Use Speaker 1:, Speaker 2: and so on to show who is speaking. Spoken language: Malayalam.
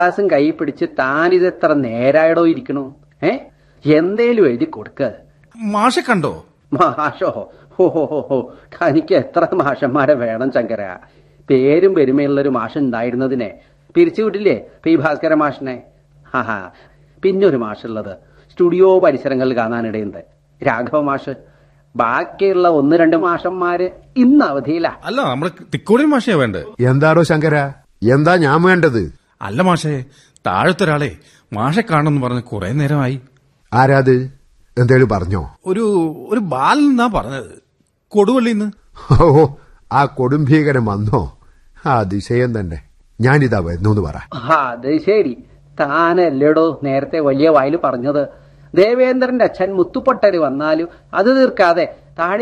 Speaker 1: കടലാസും കൈ പിടിച്ച് താനിത് എത്ര നേരായടോ ഇരിക്കണു ഏ എന്തേലും എഴുതി കൊടുക്ക
Speaker 2: മാഷെ കണ്ടോ
Speaker 1: മാഷോ ഹോ ഹോ ഹോ ഹോ തനിക്ക് എത്ര മാഷന്മാരെ വേണം ശങ്കര പേരും പെരുമയുള്ളൊരു മാഷ് ഉണ്ടായിരുന്നതിനെ പിരിച്ചുവിട്ടില്ലേ പി ഭാസ്കര മാഷിനെ ഹാ പിന്നെ ഒരു മാഷുള്ളത് സ്റ്റുഡിയോ പരിസരങ്ങളിൽ കാണാനിടയുണ്ട് രാഘവ മാഷ് ബാക്കിയുള്ള ഒന്ന് രണ്ട് മാഷന്മാര് ഇന്ന് അവധിയിലാ
Speaker 2: അല്ല നമ്മള് തിക്കോടി മാഷയാ വേണ്ടത്
Speaker 3: എന്താടോ ശങ്കര എന്താ ഞാൻ വേണ്ടത്
Speaker 2: അല്ല മാഷേ താഴത്തൊരാളെ മാഷെ കാണണമെന്ന് പറഞ്ഞ് കുറെ നേരമായി
Speaker 3: ആരാത് എന്തേലും പറഞ്ഞോ
Speaker 2: ഒരു ഒരു ബാലൻ എന്നാ പറഞ്ഞത് കൊടുവള്ളിന്ന്
Speaker 3: ഓ ആ കൊടുംഭീകരം വന്നോ ആ അതിശയം തന്നെ ഞാനിതാ വരുന്നു പറ
Speaker 1: ആ, അത് ശരി താനല്ലേടോ നേരത്തെ വലിയ വായിൽ പറഞ്ഞത് ദേവേന്ദ്രന്റെ അച്ഛൻ മുത്തുപ്പൊട്ടര് വന്നാലും അത് തീർക്കാതെ താഴെ